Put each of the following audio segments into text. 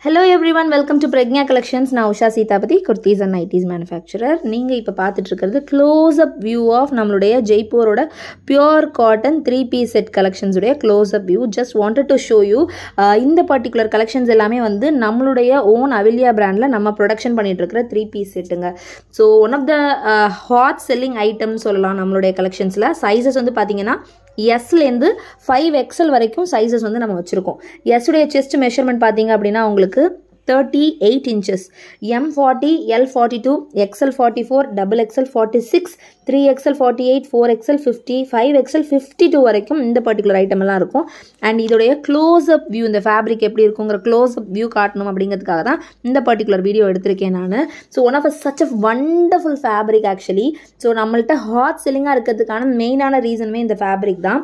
hello everyone welcome to Pragya collections நான் Usha Seethapathi kurtis and nighties manufacturer நீங்கள் இப்போ பார்த்துட்டு இருக்கிறது க்ளோஸ் அப் வியூ ஆஃப் நம்மளுடைய ஜெய்ப்பூரோட pure cotton three piece set கலெக்ஷன்ஸுடைய close up view just wanted to show you இந்த பர்டிகுலர் கலெக்ஷன்ஸ் எல்லாமே வந்து நம்மளுடைய ஓன் அவிலியா பிராண்டில் நம்ம ப்ரொடக்ஷன் பண்ணிட்டு இருக்கிற த்ரீ பீஸ் செட்டுங்க so one of the hot selling item சொல்லலாம் நம்மளுடைய கலெக்ஷன்ஸில் சைஸஸ் வந்து பார்த்தீங்கன்னா எஸ்லேருந்து ஃபைவ் எக்ஸல் வரைக்கும் சைஸஸ் வந்து நம்ம வச்சுருக்கோம் எஸ்ஸுடைய செஸ்ட் மெஷர்மெண்ட் பார்த்தீங்க அப்படின்னா உங்களுக்கு thirty eight inches M forty L forty two XL forty four double XL forty six three XL forty eight four XL fifty five XL fifty two வரைக்கும் இந்த பர்டிகுலர் ஐட்டம் எல்லாம் இருக்கும் அண்ட் இதோடைய close up view இந்த fabric எப்படி இருக்குங்கிற close up view காட்டணும் அப்படிங்கிறதுக்காக தான் இந்த பர்டிகுலர் வீடியோ எடுத்திருக்கேன் நான் so one of a such a wonderful fabric actually so நம்மள்ட்ட ஹாட் செல்லிங்காக இருக்கிறதுக்கான மெயினான ரீசனுமே இந்த ஃபேப்ரிக் தான்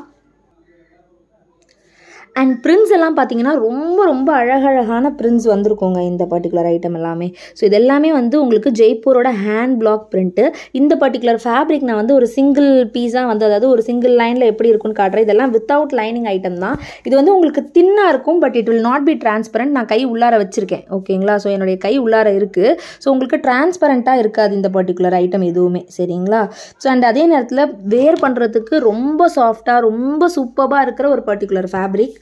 அண்ட் பிரிண்ட்ஸ் எல்லாம் பார்த்தீங்கன்னா ரொம்ப ரொம்ப அழகழகான பிரிண்ட்ஸ் வந்திருக்குங்க இந்த பர்டிகுலர் ஐட்டம் எல்லாமே ஸோ இது எல்லாமே வந்து உங்களுக்கு ஜெய்ப்பூரோட ஹேண்ட் பிளாக் பிரிண்ட்டு இந்த பர்டிகுலர் ஃபேப்ரிக் நான் வந்து ஒரு சிங்கிள் பீஸாக வந்து அதாவது ஒரு சிங்கிள் லைனில் எப்படி இருக்குன்னு காட்டுறேன் இதெல்லாம் வித்தவுட் லைனிங் ஐட்டம் தான் இது வந்து உங்களுக்கு தின்னாக இருக்கும் but it will not be transparent நான் கை உள்ளார வச்சுருக்கேன் ஓகேங்களா ஸோ என்னுடைய கை உள்ளார இருக்குது ஸோ உங்களுக்கு டிரான்ஸ்பரண்ட்டாக இருக்காது இந்த பர்டிகுலர் ஐட்டம் எதுவுமே சரிங்களா ஸோ அண்ட் அதே நேரத்தில் வேர் பண்ணுறதுக்கு ரொம்ப சாஃப்டாக ரொம்ப சூப்பராக இருக்கிற ஒரு பர்டிகுலர் ஃபேப்ரிக்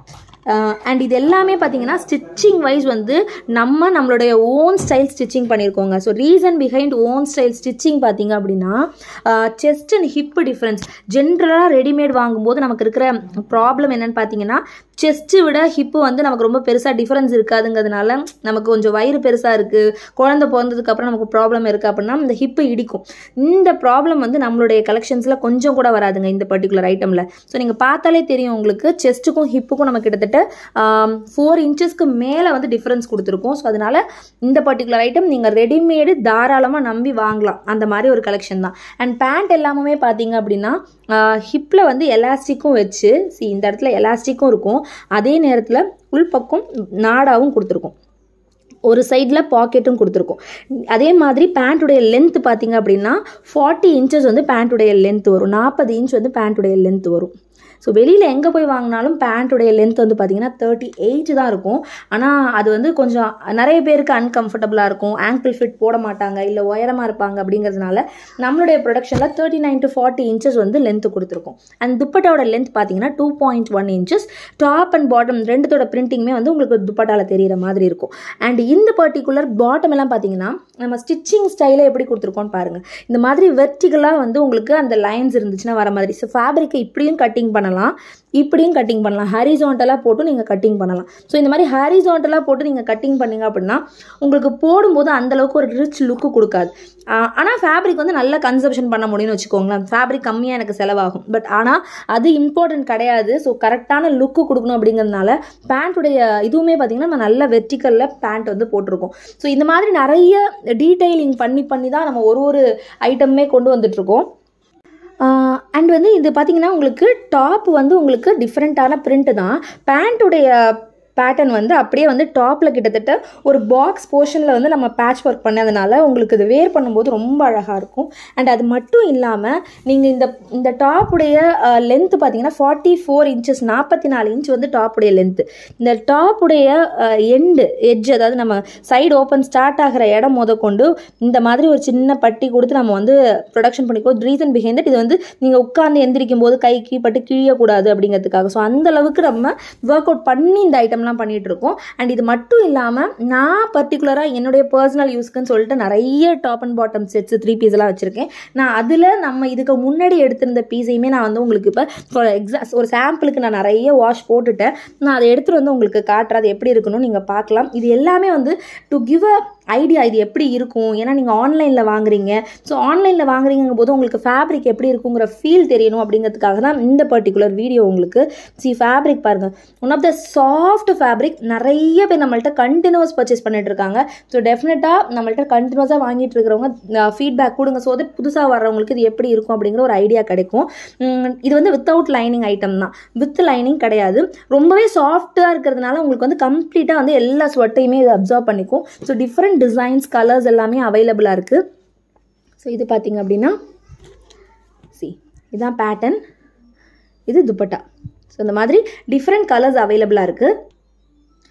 அண்ட் இது எல்லாமே பார்த்தீங்கன்னா ஸ்டிச்சிங் வைஸ் வந்து நம்ம நம்மளுடைய ஓன் ஸ்டைல் ஸ்டிச்சிங் பண்ணியிருக்கோங்க so reason behind own style stitching பார்த்தீங்க அப்படின்னா செஸ்ட் அண்ட் ஹிப் டிஃப்ரென்ஸ் ஜென்ரலாக ரெடிமேட் வாங்கும்போது நமக்கு இருக்கிற ப்ராப்ளம் என்னென்னு பார்த்தீங்கன்னா செஸ்ட்டு விட ஹிப்பு வந்து நமக்கு ரொம்ப பெருசாக டிஃப்ரென்ஸ் இருக்காதுங்கிறதுனால நமக்கு கொஞ்சம் வயிறு பெருசாக இருக்குது குழந்தை பிறந்ததுக்கப்புறம் நமக்கு ப்ராப்ளம் இருக்குது அப்படின்னா இந்த ஹிப்பு இடிக்கும் இந்த ப்ராப்ளம் வந்து நம்மளுடைய கலெக்ஷன்ஸில் கொஞ்சம் கூட வராதுங்க இந்த பர்டிகுலர் ஐட்டமில் ஸோ நீங்கள் பார்த்தாலே தெரியும் உங்களுக்கு செஸ்ட்டுக்கும் ஹிப்புக்கும் நம்ம கிட்டத்தட்ட ஃபோர் இன்ச்சஸ்க்கு மேலே வந்து டிஃப்ரென்ஸ் கொடுத்துருக்கோம் ஸோ அதனால் இந்த பர்டிகுலர் ஐட்டம் நீங்கள் ரெடிமேடு தாராளமாக நம்பி வாங்கலாம் அந்த மாதிரி ஒரு கலெக்ஷன் தான் அண்ட் பேண்ட் எல்லாமே பார்த்தீங்க அப்படின்னா ஹிப்பில் வந்து எலாஸ்டிக்கும் வச்சு சி இந்த இடத்துல எலாஸ்டிக்கும் இருக்கும் அதே நேரத்தில் உள்பக்கம் நாடாவும் கொடுத்துருக்கோம் ஒரு சைடில் பாக்கெட்டும் கொடுத்துருக்கோம் அதே மாதிரி பேண்ட்டுடைய லென்த் பார்த்தீங்க அப்படின்னா ஃபார்ட்டி இன்ச்சஸ் வந்து பேண்ட்டுடைய லென்த் வரும் நாற்பது இன்ச் வந்து பேண்ட்டுடைய லென்த் வரும் ஸோ வெளியில் எங்கே போய் வாங்கினாலும் பேண்ட்டுடைய லென்த் வந்து பார்த்தீங்கன்னா தேர்ட்டி எயிட் தான் இருக்கும் ஆனால் அது வந்து கொஞ்சம் நிறைய பேருக்கு அன்கம்ஃபர்டபுளாக இருக்கும் ஆங்கிள் ஃபிட் போட மாட்டாங்க இல்லை உயரமாக இருப்பாங்க அப்படிங்கிறதுனால நம்மளுடைய ப்ரொடக்ஷனில் thirty nine to forty inches வந்து லென்த் கொடுத்துருக்கோம் அண்ட் துப்பட்டாவோட லென்த் பார்த்தீங்கன்னா two point one inches top and bottom ரெண்டுத்தோட பிரிண்டிங்குமே வந்து உங்களுக்கு துப்பட்டாவில் தெரிகிற மாதிரி இருக்கும் அண்ட் இந்த பர்டிகுலர் பாட்டம் எல்லாம் பார்த்தீங்கன்னா நம்ம ஸ்டிச்சிங் ஸ்டைலை எப்படி கொடுத்துருக்கோம்னு பாருங்கள் இந்த மாதிரி வெர்டிகலாக வந்து உங்களுக்கு அந்த லைன்ஸ் இருந்துச்சுன்னா வர மாதிரி ஸோ ஃபேப்ரிக்கை இப்படியும் கட்டிங் பண்ணலாம் இப்படியும் கட்டிங் பண்ணலாம் ஹாரிசான்டலாக போட்டு நீங்கள் கட்டிங் பண்ணலாம் ஸோ இந்த மாதிரி ஹாரிசான்டலாக போட்டு நீங்கள் கட்டிங் பண்ணீங்க அப்படின்னா உங்களுக்கு போடும்போது அந்தளவுக்கு ஒரு ரிச் லுக்கு கொடுக்காது ஆனால் ஃபேப்ரிக் வந்து நல்லா கன்சப்ஷன் பண்ண முடியும்னு வச்சுக்கோங்களேன் ஃபேப்ரிக் கம்மியாக எனக்கு செலவாகும் பட் ஆனால் அது இம்பார்ட்டன்ட் கிடையாது ஸோ கரெக்டான லுக்கு கொடுக்கணும் அப்படிங்கிறதுனால பேண்ட்டுடைய இதுவுமே பார்த்திங்கன்னா நம்ம நல்ல வெர்டிக்கலில் பேண்ட் வந்து போட்டிருக்கோம் ஸோ இந்த மாதிரி நிறைய டீட்டெயிலிங் பண்ணி பண்ணி தான் நம்ம ஒரு ஒரு ஐட்டமே கொண்டு வந்துட்ருக்கோம் அண்ட் வந்து இது பார்த்திங்கன்னா உங்களுக்கு டாப் வந்து உங்களுக்கு டிஃப்ரெண்ட்டான பிரிண்ட்டு தான் பேண்ட்டுடைய பேட்டர்ன் வந்து அப்படியே வந்து டாப்பில் கிட்டத்தட்ட ஒரு பாக்ஸ் போர்ஷனில் வந்து நம்ம பேட்ச் ஒர்க் பண்ணதுனால உங்களுக்கு இது வேர் பண்ணும்போது ரொம்ப அழகாக இருக்கும் அண்ட் அது மட்டும் இல்லாமல் நீங்கள் இந்த இந்த டாப்புடைய லென்த்து பார்த்தீங்கன்னா ஃபார்ட்டி ஃபோர் இன்ச்சஸ் நாற்பத்தி நாலு இன்ச் வந்து டாப்புடைய லென்த்து இந்த டாப்புடைய எண்டு எட்ஜ் அதாவது நம்ம சைடு ஓப்பன் ஸ்டார்ட் ஆகிற இடம் முத கொண்டு இந்த மாதிரி ஒரு சின்ன பட்டி கொடுத்து நம்ம வந்து ப்ரொடக்ஷன் பண்ணிக்கோ ரீசன் பிஹைண்ட் இது வந்து நீங்கள் உட்காந்து எந்திரிக்கும் போது கைக்கு பட்டு கிழியக்கூடாது அப்படிங்கிறதுக்காக ஸோ அந்த அளவுக்கு நம்ம ஒர்க் அவுட் பண்ணி இந்த ஐட்டம்லாம் பண்ணிட்டு இருக்கோம் அண்ட் இது மட்டும் இல்லாமல் நான் பர்டிகுலராக என்னுடைய பர்சனல் யூஸ்க்குன்னு சொல்லிட்டு நிறைய top and bottom sets three piece எல்லாம் வச்சுருக்கேன் நான் அதில் நம்ம இதுக்கு முன்னாடி எடுத்திருந்த பீஸையுமே நான் வந்து உங்களுக்கு இப்போ ஃபார் எக்ஸா ஒரு சாம்பிளுக்கு நான் நிறைய வாஷ் போட்டுட்டேன் நான் அதை எடுத்துகிட்டு வந்து உங்களுக்கு காட்டுறது எப்படி இருக்கணும் நீங்கள் பார்க்கலாம் இது எல்லாமே வந்து டு கிவ் அ ஐடியா இது எப்படி இருக்கும் ஏன்னா நீங்கள் ஆன்லைனில் வாங்குறீங்க ஸோ ஆன்லைனில் வாங்குறீங்க போது உங்களுக்கு ஃபேப்ரிக் எப்படி இருக்குங்கிற ஃபீல் தெரியணும் அப்படிங்கிறதுக்காக தான் இந்த பர்டிகுலர் வீடியோ உங்களுக்கு சி ஃபேப்ரிக் பாருங்கள் one of the soft fabric நிறைய பேர் நம்மள்ட்ட கண்டினியூஸ் பர்ச்சேஸ் பண்ணிட்டு இருக்காங்க ஸோ டெஃபினட்டாக நம்மள்ட்ட கண்டினியூஸாக வாங்கிட்டு இருக்கிறவங்க ஃபீட்பேக் கொடுங்க ஸோ தட் புதுசாக வர்றவங்களுக்கு இது எப்படி இருக்கும் அப்படிங்கிற ஒரு ஐடியா கிடைக்கும் இது வந்து வித்தவுட் லைனிங் ஐட்டம் தான் வித் லைனிங் கிடையாது ரொம்பவே சாஃப்டாக இருக்கிறதுனால உங்களுக்கு வந்து கம்ப்ளீட்டாக வந்து எல்லா ஸ்வெட்டையுமே இது அப்சர்வ் பண்ணிக்கும் ஸோ டிஃப்ரெண்ட் டிசைன்ஸ் கலர்ஸ் எல்லாமே அவைலபிளாக இருக்குது ஸோ இது பார்த்திங்க அப்படின்னா சி இதுதான் பேட்டர்ன் இது துப்பட்டா ஸோ இந்த மாதிரி டிஃப்ரெண்ட் கலர்ஸ் அவைலபிளாக இருக்குது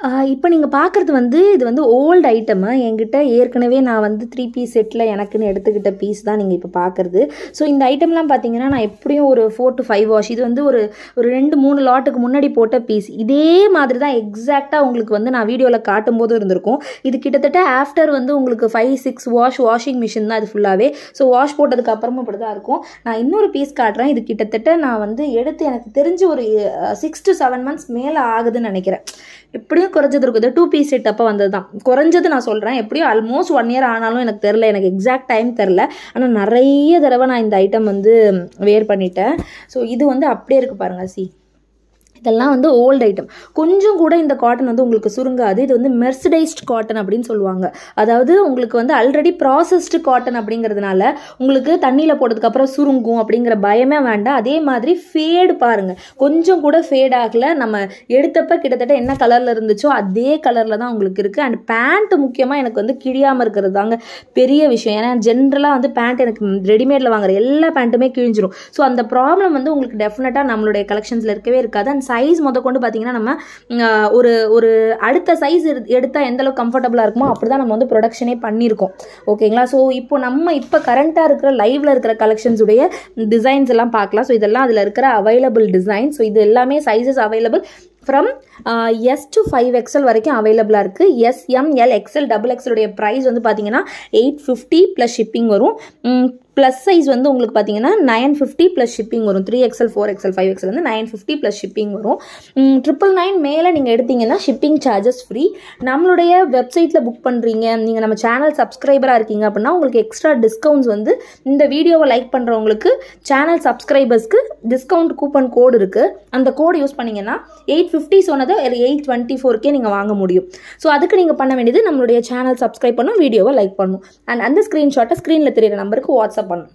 இப்போ நீங்கள் பார்க்குறது வந்து இது வந்து ஓல்டு ஐட்டமு என்கிட்ட ஏற்கனவே நான் வந்து த்ரீ பீஸ் செட்டில் எனக்குன்னு எடுத்துக்கிட்ட பீஸ் தான் நீங்கள் இப்போ பார்க்குறது ஸோ இந்த ஐட்டம்லாம் பார்த்தீங்கன்னா நான் எப்படியும் ஒரு ஃபோர் டு ஃபைவ் வாஷ் இது வந்து ஒரு ஒரு ரெண்டு மூணு லாட்டுக்கு முன்னாடி போட்ட பீஸ் இதே மாதிரி தான் எக்ஸாக்டாக உங்களுக்கு வந்து நான் வீடியோவில் காட்டும் போது இருந்திருக்கும் இது கிட்டத்தட்ட ஆஃப்டர் வந்து உங்களுக்கு five six wash washing machine தான் இது ஃபுல்லாகவே ஸோ வாஷ் போட்டதுக்கு அப்புறமா இப்படி தான் இருக்கும் நான் இன்னொரு பீஸ் காட்டுறேன் இது கிட்டத்தட்ட நான் வந்து எடுத்து எனக்கு தெரிஞ்சு ஒரு சிக்ஸ் டு செவன் மந்த்ஸ் மேலே ஆகுதுன்னு நினைக்கிறேன் எப்படியும் குறைஞ்சது இருக்குது டூ பீஸ் செட் அப்போ வந்தது தான் குறைஞ்சது நான் சொல்கிறேன் எப்படியும் ஆல்மோஸ்ட் ஒன் இயர் ஆனாலும் எனக்கு தெரில எனக்கு எக்ஸாக்ட் டைம் தெரில ஆனால் நிறைய தடவை நான் இந்த ஐட்டம் வந்து வேர் பண்ணிட்டேன் ஸோ இது வந்து அப்படியே இருக்குது பாருங்கள் சி இதெல்லாம் வந்து ஓல்டு ஐட்டம் கொஞ்சம் கூட இந்த காட்டன் வந்து உங்களுக்கு சுருங்காது இது வந்து மெர்சடைஸ்ட் காட்டன் அப்படின்னு சொல்லுவாங்க அதாவது உங்களுக்கு வந்து ஆல்ரெடி ப்ராசஸ்டு காட்டன் அப்படிங்கிறதுனால உங்களுக்கு தண்ணியில் போட்டதுக்கப்புறம் சுருங்கும் அப்படிங்கிற பயமே வேண்டாம் அதே மாதிரி ஃபேடு பாருங்கள் கொஞ்சம் கூட ஃபேட் ஆகலை நம்ம எடுத்தப்ப கிட்டத்தட்ட என்ன கலரில் இருந்துச்சோ அதே கலரில் தான் உங்களுக்கு இருக்குது அண்ட் பேண்ட் முக்கியமாக எனக்கு வந்து கிழியாமல் இருக்கிறது தாங்க பெரிய விஷயம் ஏன்னா ஜென்ரலாக வந்து பேண்ட் எனக்கு ரெடிமேடில் வாங்குற எல்லா பேண்ட்டுமே கிழிஞ்சிரும் ஸோ அந்த ப்ராப்ளம் வந்து உங்களுக்கு டெஃபினட்டாக நம்மளுடைய கலெக்ஷன்ஸில் இருக்கவே இருக்காது அண்ட் சைஸ் முத கொண்டு பார்த்தீங்கன்னா நம்ம ஆஹ், ஒரு ஒரு அடுத்த சைஸ் எடுத்தால் எந்த அளவுக்கு கம்ஃபர்டபுளாக இருக்குமோ அப்படி தான் நம்ம வந்து ப்ரொடக்ஷனே பண்ணியிருக்கோம் ஓகேங்களா ஸோ இப்போ நம்ம இப்போ கரண்ட்டாக இருக்கிற லைவ்ல இருக்கிற கலெக்ஷன்ஸ் உடைய டிசைன்ஸ் எல்லாம் பார்க்கலாம் ஸோ இதெல்லாம் அதில் இருக்கிற அவைலபிள் டிசைன் ஸோ இது எல்லாமே sizes available from S to five XL வரைக்கும் அவைலபிளாக இருக்குது S M L XL double எக்ஸலுடைய ப்ரைஸ் வந்து பார்த்தீங்கன்னா எயிட் ஃபிஃப்டி ப்ளஸ் ஷிப்பிங் வரும் ப்ளஸ் சைஸ் வந்து உங்களுக்கு பார்த்தீங்கன்னா நைன் ஃபிஃப்டி ப்ளஸ் ஷிப்பிங் வரும் three XL four XL five XL வந்து நைன் ஃபிஃப்டி ப்ளஸ் ஷிப்பிங் வரும் ட்ரிபிள் நைன் மேலே நீங்கள் எடுத்தீங்கன்னா ஷிப்பிங் சார்ஜஸ் ஃப்ரீ நம்மளுடைய வெப்சைட்டில் புக் பண்ணுறீங்க நீங்கள் நம்ம சேனல் சப்ஸ்கிரைபராக இருக்கீங்க அப்படின்னா உங்களுக்கு எக்ஸ்ட்ரா டிஸ்கவுண்ட்ஸ் வந்து இந்த வீடியோவை லைக் பண்ணுறவங்களுக்கு சேனல் சப்ஸ்கிரைபர்ஸ்க்கு டிஸ்கவுண்ட் கூப்பன் கோடு இருக்குது அந்த கோடு யூஸ் பண்ணீங்கன்னா எயிட் ஃபிஃப்டி சொன்னதை எயிட் டுவெண்ட்டி ஃபோர்க்கே நீங்கள் வாங்க முடியும் ஸோ அதுக்கு நீங்கள் பண்ண வேண்டியது நம்மளுடைய சேனல் சப்ஸ்கிரைப் பண்ணணும் வீடியோவை லைக் பண்ணணும் அண்ட் அந்த ஸ்க்ரீன்ஷாட்டை ஸ்க்ரீனில் தெரியிற நம்பருக்கு வாட்ஸ்அப் பண்ணணும்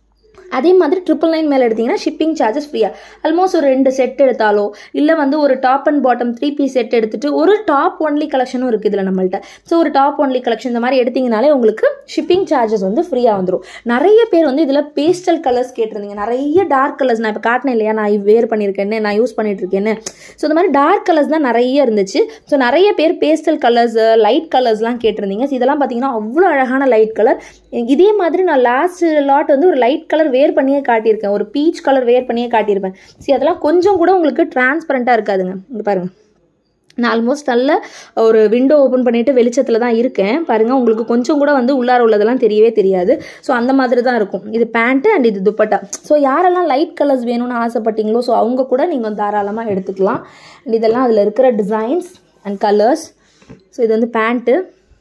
அதே மாதிரி ட்ரிபிள் நைன் மேலே எடுத்தீங்கன்னா ஷிப்பிங் சார்ஜஸ் ஃப்ரீயாக ஆல்மோஸ்ட் ஒரு ரெண்டு செட் எடுத்தாலோ இல்லை வந்து ஒரு top and bottom three piece set எடுத்துட்டு ஒரு டாப் ஒன்லி கலெக்ஷனும் இருக்குது இதில் நம்மள்ட்ட ஸோ ஒரு டாப் ஒன்லி கலெக்ஷன் இந்த மாதிரி எடுத்தீங்கனாலே உங்களுக்கு ஷிப்பிங் சார்ஜஸ் வந்து ஃப்ரீயாக வந்துடும் நிறைய பேர் வந்து இதில் பேஸ்டல் கலர்ஸ் கேட்டிருந்தீங்க நிறைய டார்க் கலர்ஸ் நான் இப்போ காட்டினேன் இல்லையா நான் வேர் பண்ணியிருக்கேன்னு நான் யூஸ் பண்ணிட்டு இருக்கேன்னு ஸோ இந்த மாதிரி டார்க் கலர்ஸ் தான் நிறைய இருந்துச்சு ஸோ நிறைய பேர் பேஸ்டல் கலர்ஸ் லைட் கலர்ஸ்லாம் கேட்டிருந்தீங்க ஸோ இதெல்லாம் பார்த்தீங்கன்னா அவ்வளோ அழகான லைட் கலர் இதே மாதிரி நான் லாஸ்ட் லாட் வந்து ஒரு லைட் கலர் வேர் பண்ணியே காட்டியிருக்கேன் ஒரு பீச் கலர் வேர் பண்ணியே காட்டியிருப்பேன் சரி அதெல்லாம் கொஞ்சம் கூட உங்களுக்கு டிரான்ஸ்பரண்ட்டாக இருக்காதுங்க இங்கே பாருங்க நான் ஆல்மோஸ்ட் நல்ல ஒரு விண்டோ ஓப்பன் பண்ணிட்டு வெளிச்சத்தில் தான் இருக்கேன் பாருங்கள் உங்களுக்கு கொஞ்சம் கூட வந்து உள்ளார உள்ளதெல்லாம் தெரியவே தெரியாது ஸோ அந்த மாதிரி தான் இருக்கும் இது பேண்ட்டு அண்ட் இது துப்பட்டா ஸோ யாரெல்லாம் லைட் கலர்ஸ் வேணும்னு ஆசைப்பட்டீங்களோ ஸோ அவங்க கூட நீங்கள் தாராளமாக எடுத்துக்கலாம் அண்ட் இதெல்லாம் அதில் இருக்கிற டிசைன்ஸ் அண்ட் கலர்ஸ் ஸோ இது வந்து பேண்ட்டு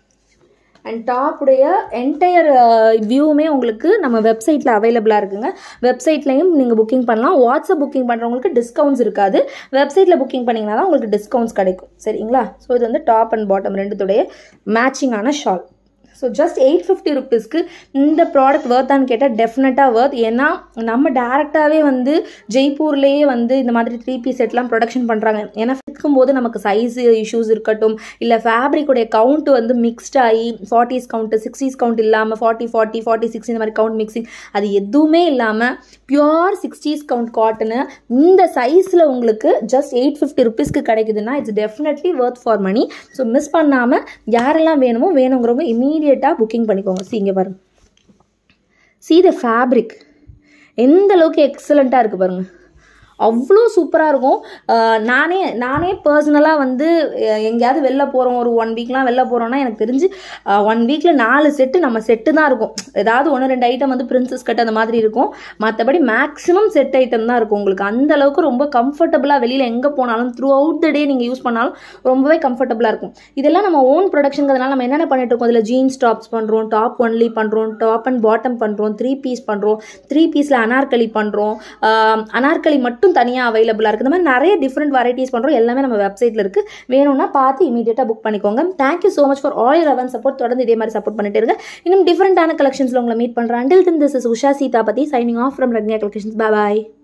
அண்ட் டாப்புடைய என்டையர் வியூவுமே உங்களுக்கு நம்ம வெப்சைட்டில் அவைலபிளாக இருக்குங்க வெப்சைட்லையும் நீங்கள் புக்கிங் பண்ணலாம் வாட்ஸ்அப் புக்கிங் பண்ணுறவங்களுக்கு டிஸ்கவுண்ட்ஸ் இருக்காது வெப்சைட்டில் புக்கிங் பண்ணிங்கன்னா தான் உங்களுக்கு டிஸ்கவுண்ட்ஸ் கிடைக்கும் சரிங்களா ஸோ இது வந்து டாப் அண்ட் பாட்டம் ரெண்டுத்துடைய மேட்சிங்கான shawl so just eight fifty ருபீஸ்க்கு இந்த ப்ராடக்ட் ஒர்த்தான்னு கேட்டால் டெஃபினட்டாக ஒர்த் ஏன்னா நம்ம டேரெக்டாகவே வந்து ஜெய்ப்பூர்லேயே வந்து இந்த மாதிரி த்ரீ பீஸ் செட்லாம் ப்ரொடக்ஷன் பண்ணுறாங்க ஏன்னா விற்கும் போது நமக்கு சைஸ் இஷ்யூஸ் இருக்கட்டும் இல்லை ஃபேப்ரிக்குடைய கவுண்ட் வந்து மிக்ஸ்ட் ஆகி ஃபார்ட்டிஸ் கவுண்ட் சிக்ஸ்டீஸ் கவுண்ட் இல்லாமல் ஃபார்ட்டி ஃபார்ட்டி ஃபார்ட்டி சிக்ஸ் இந்த மாதிரி கவுண்ட் மிக்சிங் அது எதுவுமே இல்லாமல் பியோர் சிக்ஸ்டீஸ் கவுண்ட் காட்டனு இந்த சைஸில் உங்களுக்கு ஜஸ்ட் எயிட் ஃபிஃப்டி ருபீஸ்க்கு கிடைக்குதுன்னா it's definitely worth for money so miss பண்ணாமல் யாரெல்லாம் வேணுமோ வேணுங்கிறவங்க இமீடியட்டாக புக்கிங் பண்ணிக்கோங்க சி இங்கே பாருங்க சி த ஃபேப்ரிக் எந்த அளவுக்கு எக்ஸலண்ட்டாக இருக்குது பாருங்கள் அவ்வளோ சூப்பராக இருக்கும் அஹ் நானே நானே பர்சனலாக வந்து அஹ் எங்கேயாவது வெளில போகிறோம் ஒரு ஒன் வீக்லாம் வெளில போகிறோன்னா எனக்கு தெரிஞ்சு ஒன் வீக்கில் நாலு செட்டு நம்ம செட்டு தான் இருக்கும் ஏதாவது ஒன்று ரெண்டு ஐட்டம் வந்து பிரின்சஸ் கட் அந்த மாதிரி இருக்கும் மற்றபடி மேக்ஸிமம் செட் ஐட்டம் தான் இருக்கும் உங்களுக்கு அந்த அளவுக்கு ரொம்ப கம்ஃபர்டபுளாக வெளியில் எங்கே போனாலும் த்ரூ அவுட் த டே நீங்கள் யூஸ் பண்ணாலும் ரொம்பவே கம்ஃபர்டபுளாக இருக்கும் இதெல்லாம் நம்ம ஓன் ப்ரொடக்ஷனுங்கிறதுனால நம்ம என்னென்ன பண்ணிட்டு இருக்கோம் இதில் ஜீன்ஸ் டாப்ஸ் பண்ணுறோம் டாப் ஒன்லி பண்ணுறோம் டாப் அண்ட் பாட்டம் பண்ணுறோம் த்ரீ பீஸ் பண்ணுறோம் த்ரீ பீஸில் அனார்கலி பண்ணுறோம் அனார்கலி மட்டும் தனியாக அவைலபிளாக இருக்குது இந்த மாதிரி நிறைய டிஃப்ரெண்ட் வெரைட்டிஸ் பண்ணுறோம் எல்லாமே நம்ம வெப்சைட்டில் இருக்குது வேணும்னா பார்த்து இமீடியட்டாக புக் பண்ணிக்கோங்க thank you so much for all your அவன் சப்போர்ட் தொடர்ந்து இதே மாதிரி சப்போர்ட் பண்ணிட்டு இருங்க இன்னும் டிஃப்ரெண்டான கலெக்ஷன்ஸில் உங்களை மீட் பண்ணுறேன் until then this is Usha Seethapathi signing off from Ragnya collections bye